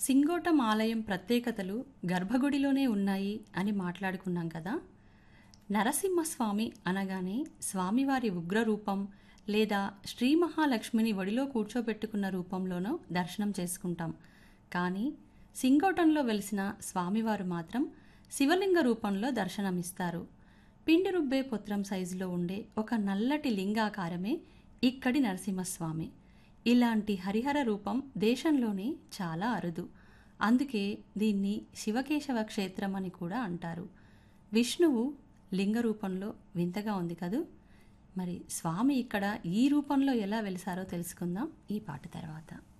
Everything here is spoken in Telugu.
సింగోటం ఆలయం ప్రత్యేకతలు గర్భగుడిలోనే ఉన్నాయి అని మాట్లాడుకున్నాం కదా నరసింహస్వామి అనగానే స్వామివారి ఉగ్ర రూపం లేదా శ్రీ మహాలక్ష్మిని ఒడిలో కూర్చోబెట్టుకున్న రూపంలోనో దర్శనం చేసుకుంటాం కానీ సింగోటంలో వెలిసిన స్వామివారు మాత్రం శివలింగ రూపంలో దర్శనమిస్తారు పిండి రుబ్బే పుత్రం సైజులో ఉండే ఒక నల్లటి లింగాకారమే ఇక్కడి నరసింహస్వామి ఇలాంటి హరిహర రూపం దేశంలోనే చాలా అరుదు అందుకే దీన్ని శివకేశవ క్షేత్రం అని కూడా అంటారు విష్ణువు లింగ రూపంలో వింతగా ఉంది కదూ మరి స్వామి ఇక్కడ ఈ రూపంలో ఎలా వెలిసారో తెలుసుకుందాం ఈ పాట తర్వాత